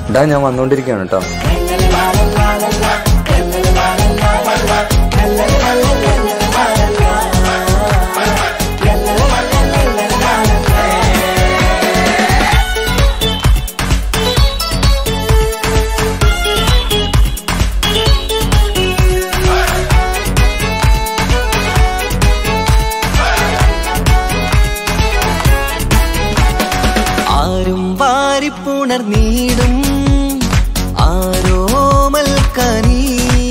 ഇടാ ഞാൻ വന്നോണ്ടിരിക്കുകയാണ് കേട്ടോ ആരും വാരിപ്പുണർന്നീടും ആരോമൽ കനി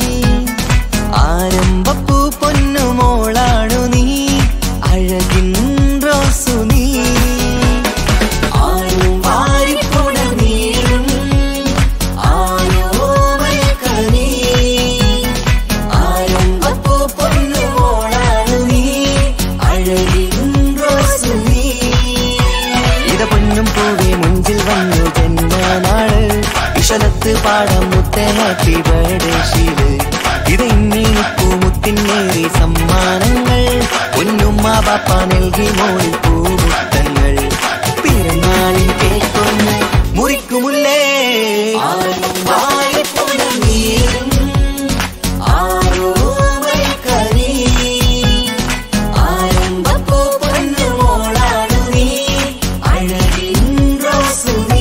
ആരംഭപ്പൂ പൊന്നുമോളാണു നീ അഴകിൻ റോസു നീ ആരും വാരിപ്പുണർന്നീടും ആരോമൽ കനി ആരംഭപ്പൂ പൊന്നുമോളാണു നീ അഴകിൻ റോസു നീ ഇത പൊന്നും പൂവേ മുഞ്ചിൽ വന്നു ജന്മനാള് ഇഷലത്ത് പാടം മുത്ത ഹാപ്പി ബർത്ത്ഡേ ഷീല് ഇത് ഇന്നിപ്പൂ മുത്തിനേറി സമ്മാനങ്ങൾ പൊന്നുമ്മ ബാപ്പ നൽകി മോളിൽ പൂമുത്തങ്ങൾ പിറന്നാളിൻ കേക്കൊന്ന് മുറിക്കുമുല്ലേ ആരും വാരിപ്പുണർന്നീരും ആരോമൽ കനി ആരംഭപ്പൂ പൊന്നുമോളാണു നീ അഴകിൻ റോസു നീ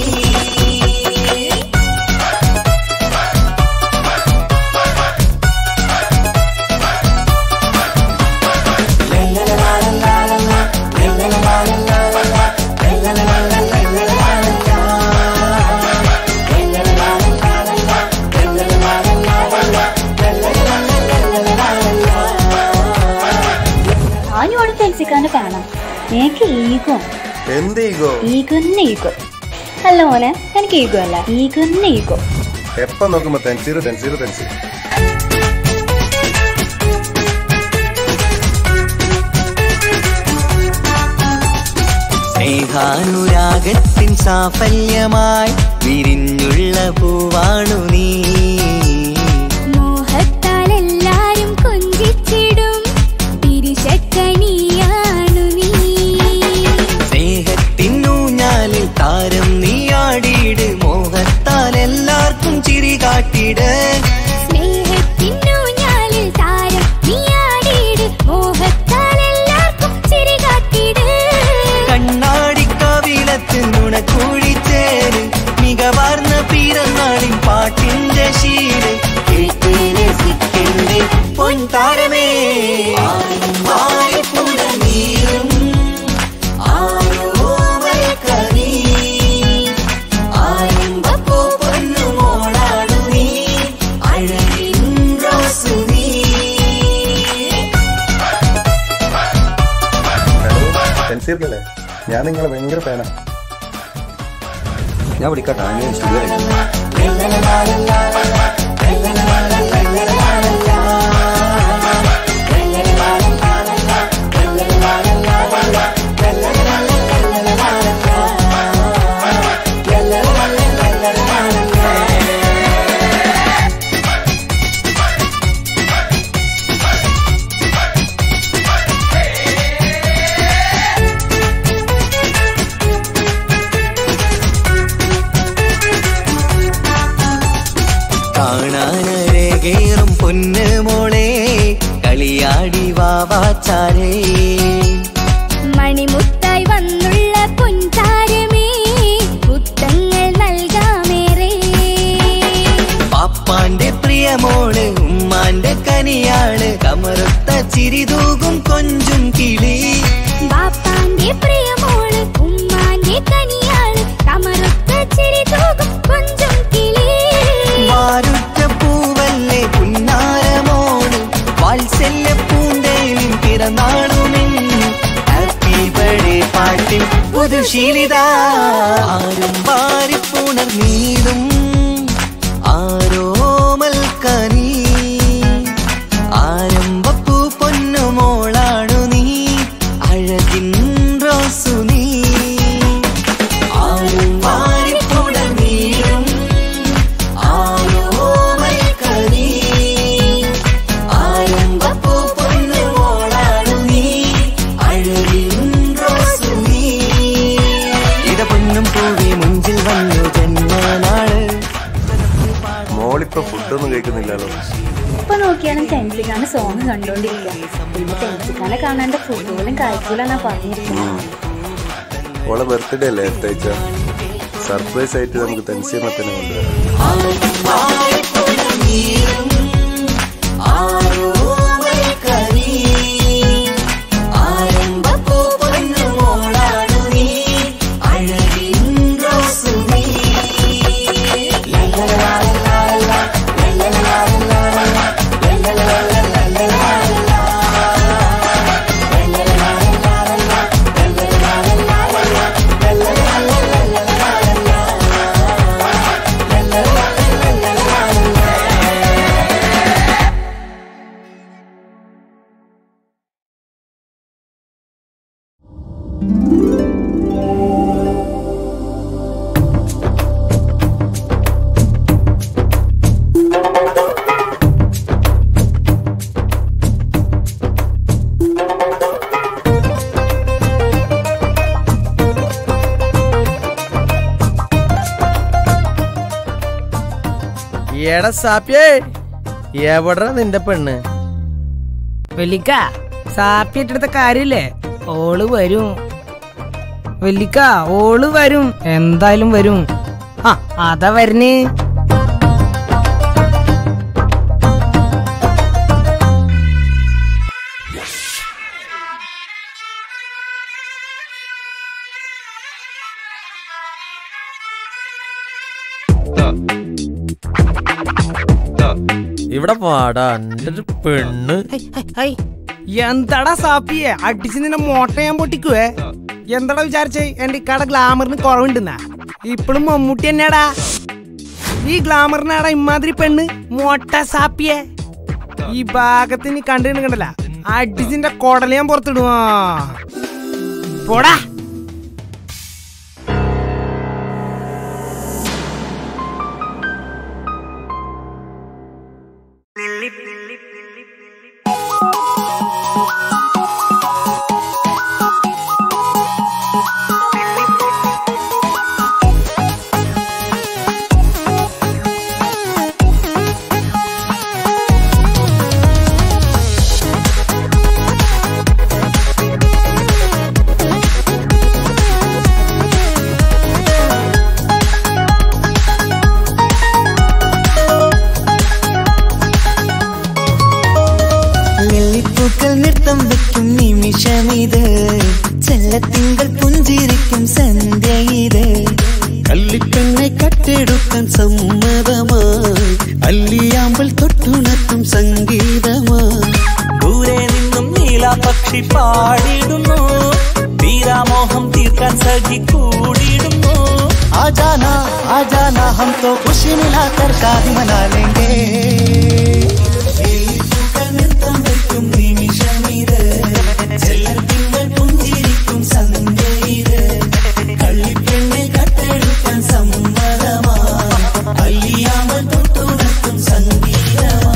ഞാനും ഫെൻസിക്കാണ്ട് കാണാം എനിക്ക് ഈഗോ എന്ത് ഈഗോ ഈഗോന്നെ ഈഗോ അല്ല മോനെ എനിക്ക് ഈഗോ അല്ല ഈഗോന്നെ ഈഗോ എപ്പോ നോക്കുമ്പോ തെൻസീറ് തെൻസീറ് തെൻസീർ സ്നേഹാനുരാഗത്തിൻ സാഫല്യമായി വിരിഞ്ഞുള്ള പൂവാണു നീ മോഹത്താൽ എല്ലാരും കൊഞ്ചിച്ചിടും തിരിശക്കനിയാണു നീ സ്നേഹത്തിനൂഞ്ഞാലിൽ താരം നീയാടിയിട് മോഹത്താൽ എല്ലാവർക്കും ചിരി കാട്ടിട് സ്നേഹത്തിനൂഞ്ഞാലിൽ താരം നീയാടിയിട് മോഹത്താൽ എല്ലാവർക്കും ചിരി കാട്ടിട് കണ്ണാടി കവിളത്ത് നുണക്കൂടിച്ചേര് മികവാർന്ന പിറന്നാളിൻ പാട്ടിന്റെ ശീല് കേട്ട് രസിക്കണ്ടേ പൊൻതാരമേ ആരും വായ്പുണർന്നീരും ആരോമൽ കനി ആരംഭപ്പൂ പൊന്നുമോളാണു നീ അഴകിൻ റോസു നീ തെൻസീറിനല്ലേ ഞാൻ നിങ്ങളെ ഭയങ്കര ഫാനാ ഞാൻ വിളിക്കാട്ടോ ഞാൻ സ്റ്റുഡിയോ കാണാനരകേറും പൊന്ന് മോളെ കളിയാടി വാവാച്ചാരേ മണിമുത്തായി വന്നുള്ള പൊൻതാരമേ മുത്തങ്ങൾ നൽകാമേറെ പാപ്പാന്റെ പ്രിയമോള് ഉമ്മാന്റെ കനിയാള് കമറുത്ത ചിരിതൂകും കൊഞ്ചും കിളി ബാപ്പാന്റെ പ്രിയമോള് ഉമ്മാന്റെ കനിയാള് കമറുത്ത ചിരി തൂകും കൊഞ്ചും കിളി വാരുറ്റ പൂവല്ലേ പുന്നാരമോള് വാത്സല്യ പൂന്തേലിൻ പിറന്നാളുമെന്ന് ഹാപ്പി ബർത്ത്ഡേ പാട്ടിൽ പുതുശീലിത ആരും വാരിപ്പുണർന്നീടും ആരോമൽ കനി ആരംഭപ്പൂ പൊന്നുമോളാണു നീ അഴകിൻ റോസു നീ ആരും വാരിപ്പുണർന്നീടും ആരോമൽ കനി ആരംഭപ്പൂ പൊന്നുമോളാണു നീ അഴകിൻ റോസു നീ ഇത പൊന്നും പൂവി മുഞ്ചിൽ വന്നു ജന്മനാള് ഫുഡൊന്നും കഴിക്കുന്നില്ലല്ലോ ഇപ്പൊ നോക്കിയാലും തെൻസിക്കാണ് സോങ് കണ്ടോണ്ടിരിക്കുക പിന്നെ തെൻസിക്കാനെ കാണാണ്ട് ഫുഡ് പോലും കഴിക്കൂലെന്നാ പറഞ്ഞിരിക്കുന്നത് ഓളെ ബർത്ത്ഡേ അല്ലേ അടുത്താഴ്ച സർപ്രൈസ് ആയിട്ട് നമുക്ക് തെൻസിയമ്മത്തിനെ കൊണ്ടുവരാം എടാ സാപ്പിയേ എവിടെ നിന്റെ പെണ്ണ് വെല്ലിക്ക സാപ്പി ഏറ്റെടുത്ത കാര്യല്ലേ ഓള് വരും വെല്ലിക്ക ഓള് വരും എന്തായാലും വരും ആ അതാ വരുന്നേ ഇവിടെ പാടാ എന്റെ ഒരു പെണ്ണ് എന്താടാ സാപ്പിയെ അടിച്ച് നിന്നെ മോട്ട ഞാൻ പൊട്ടിക്കുവേ എന്താടാ വിചാരിച്ചേ എന്റെ ഇക്കാടെ ഗ്ലാമറിന് കുറവുണ്ടെന്നാ ഇപ്പോഴും മമ്മൂട്ടി തന്നെയാടാ ഈ ഗ്ലാമറിനാടാ ഇമാതിരി പെണ്ണ് മോട്ട സാപ്പിയെ ഈ ഭാഗത്ത് നീ കണ്ടു കണ്ടല്ല അടിച്ചിന്റെ കൊടല ഞാൻ പുറത്തിടുവാ പോടാ നെല്ലിപ്പൂക്കൾ നൃത്തം വെക്കും നിമിഷമിത് ചെല്ലത്തിങ്കൾ പുഞ്ചിരിക്കും സന്ധ്യ ഇത് കള്ളിപ്പെണ്ണെ കട്ടെടുക്കാൻ സമ്മതമായി അല്ലിയാമ്പൽ തൊട്ടുണർത്തും സംഗീതമായി ദൂരെ നിന്നും നീലാപക്ഷി പാടിടുന്നു തീരാമോഹം തീർക്കാൻ സഖി കൂടിയിടുന്നു ആജാന ആജാന ഹം തോ ഖുഷി മിലാക്കർ കാതി മനാ ലേംഗേ നൃത്തം വെക്കും നിമിഷമിത് ചെല്ലത്തിങ്കൾ പുഞ്ചിരിക്കും സന്ധ്യ ഇത് കള്ളിപ്പെണ്ണെ കട്ടെടുക്കാൻ സമ്മതമാ അല്ലിയാമ്പൽ തൊട്ടുണർത്തും സംഗീതമാ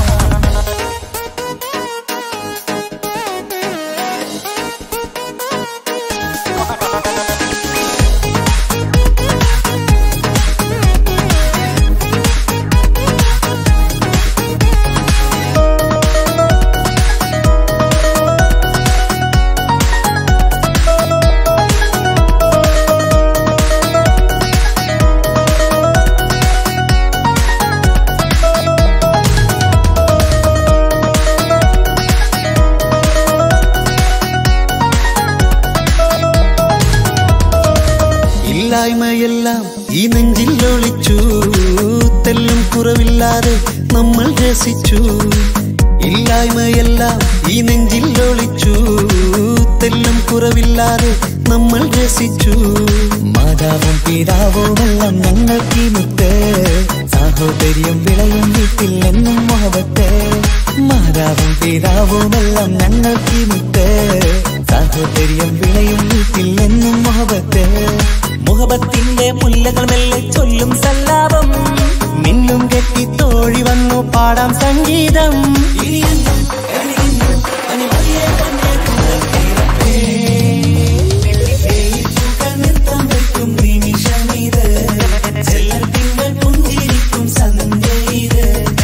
ഇല്ലായ്മയെല്ലാം ഈ നെഞ്ചിൽ ഒളിച്ചു തെല്ലും കുറവില്ലാതെ നമ്മൾ രസിച്ചു ഇല്ലായ്മയെല്ലാം ഈ നെഞ്ചിൽ ഒളിച്ചു തെല്ലും കുറവില്ലാതെ നമ്മൾ രസിച്ചു മാതാവും പിതാവുമെല്ലാം ഞങ്ങൾക്ക് മുത്ത് സാഹോദര്യം വിളയും വീട്ടിൽ എന്നും മുഹബത്ത് മാതാവും പിതാവുമെല്ലാം ഞങ്ങൾക്ക് മുത്ത് സാഹോദര്യം വിളയും വീട്ടിൽ എന്നും മുഹബത്ത് മുഹബത്തിന്റെ മുല്ലകൾ മെല്ലെ ചൊല്ലും സല്ലാപം മിന്നും കെട്ടി തോഴി വന്നു പാടാം സംഗീതം നിമിഷമിത് ചെല്ലത്തിങ്കൾ പുഞ്ചിരിക്കും സന്ധ്യ ഇത്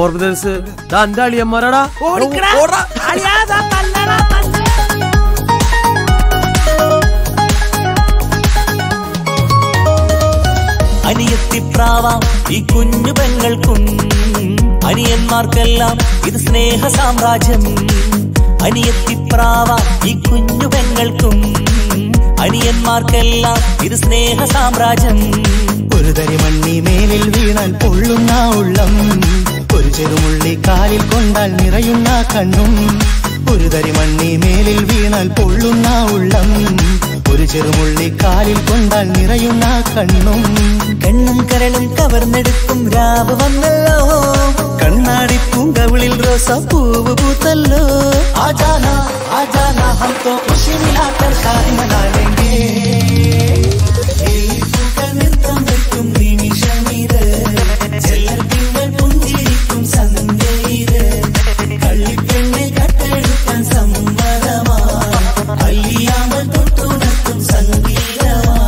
ജോർ ബ്രദേഴ്സ് ദാ എന്റെ അളിയന്മാരാടാ ഓടിക്കടാ. ഓടാ. അളിയാ, ദാ തല്ലടാ, തല്ല്. അനിയത്തിപ്രാവാം ഈ കുഞ്ഞു പെങ്ങൾക്കും അനിയന്മാർക്കെല്ലാം ഇത് സ്നേഹ സാമ്രാജ്യം അനിയത്തിപ്രാവാം ഈ കുഞ്ഞു പെങ്ങൾക്കും അനിയന്മാർക്കെല്ലാം ഇത് സ്നേഹ സാമ്രാജ്യം ഒരു തരി മണ്ണി മേലിൽ വീണാൽ പൊള്ളുന്ന ഉള്ളം ഒരു ചെറുമുള്ളി കാലിൽ കൊണ്ടാൽ നിറയുന്ന കണ്ണും ഒരു തരി മണ്ണി മേലിൽ വീണാൽ പൊള്ളുന്ന ഉള്ളം ഒരു ചെറുമുള്ളി കാലിൽ കൊണ്ടാൽ നിറയുന്ന കണ്ണും കണ്ണും കരളും കവർന്നെടുക്കും രാവ് വന്നല്ലോ കണ്ണാടി പൂങ്കവിളിൽ റോസ പൂവ് പൂത്തല്ലോ ആജാന ആജാന ഹം തോ ഖുശി മിലാക്കർ ഷാദി മനാലേംഗേ ഈ പൂക്കൾ നൃത്തം വെക്കും നിമിഷമിത് ചെല്ലൽ തിങ്കൾ പുഞ്ചിരിക്കും സന്ധ്യ ഇത് കള്ളിപ്പെണ്ണെ കട്ടെടുക്കാൻ സമ്മതമാ അല്ലിയാമൽ തൊട്ടുണർത്തും സംഗീതമാ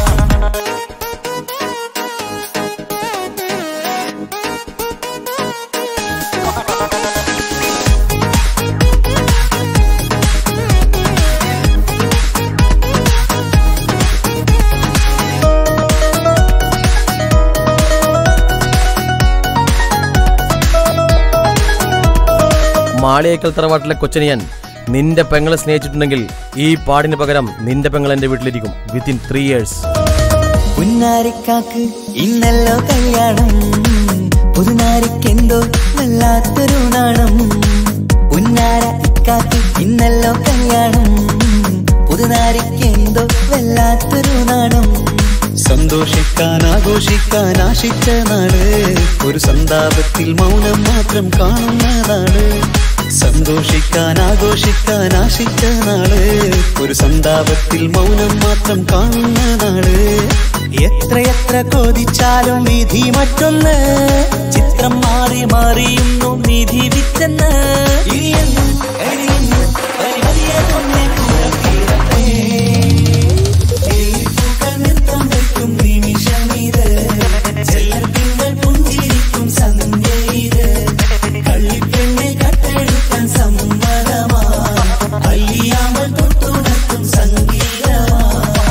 മാളിയേക്കൽ തറവാട്ടിലെ കൊച്ചനിയൻ നിന്റെ പെങ്ങളെ സ്നേഹിച്ചിട്ടുണ്ടെങ്കിൽ ഈ പാടിന് പകരം നിന്റെ പെങ്ങൾ എന്റെ വീട്ടിലിരിക്കും വിത്തിൻ ത്രീ ഇയേഴ്സ് പുന്നാരിക്കാക്ക് ഇന്നല്ലോ കല്യാണം പുതുനാരിക്കെന്തോ വല്ലാത്തൊരു നാണം പുന്നാര ഇക്കാക്ക് ഇന്നല്ലോ കല്യാണം പുതുനാരിക്കെന്തോ വല്ലാത്തൊരു നാണം സന്തോഷിക്കാൻ ആഘോഷിക്കാൻ ആശിച്ച നാട് ഒരു സന്താപത്തിൽ മൗനം മാത്രം കാണുന്നതാണ് സന്തോഷിക്കാൻ ആഘോഷിക്കാൻ ആശിച്ച നാട് ഒരു സന്താപത്തിൽ മൗനം മാത്രം കാണുന്ന നാട് എത്രയെത്ര കോതിച്ചാലും വിധി മറ്റൊന്ന് ചിത്രം മാറി മാറിയുന്നു നിധി വിറ്റെന്ന് ഇനിയെന്നും കഴിയുന്നു പരിമതിയെ കൊണ്ടേ കൂടപ്പീരട്ടെ. ഈ പൂക്കൾ നൃത്തം വെക്കും നിമിഷമിത് ചെല്ലൽ തിങ്കൾ പുഞ്ചിരിക്കും സന്ധ്യ ഇത് കള്ളിപ്പെണ്ണെ കട്ടെടുക്കാൻ സമ്മതമാ അല്ലിയാമൽ തൊട്ടുണർത്തും സംഗീതമാ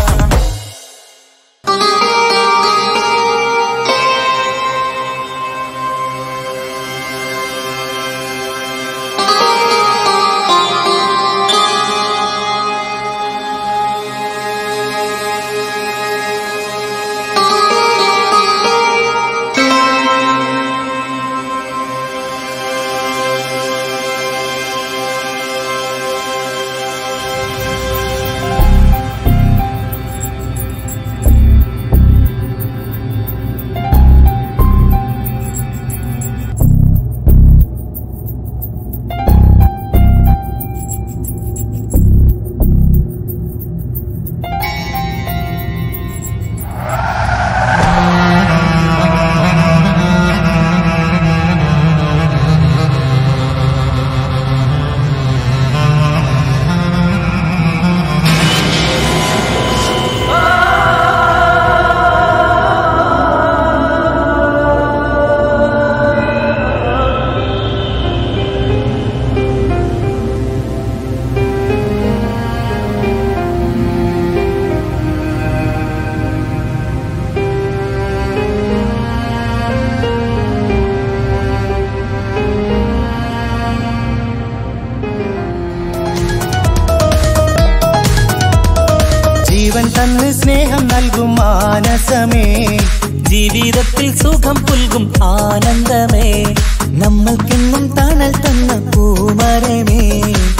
ജീവൻ തന്ന് സ്നേഹം നൽകും മാനസമേ ജീവിതത്തിൽ സുഖം പുൽകും ആനന്ദമേ നമ്മൾക്കെന്നും തണൽ തന്ന പൂമരമേ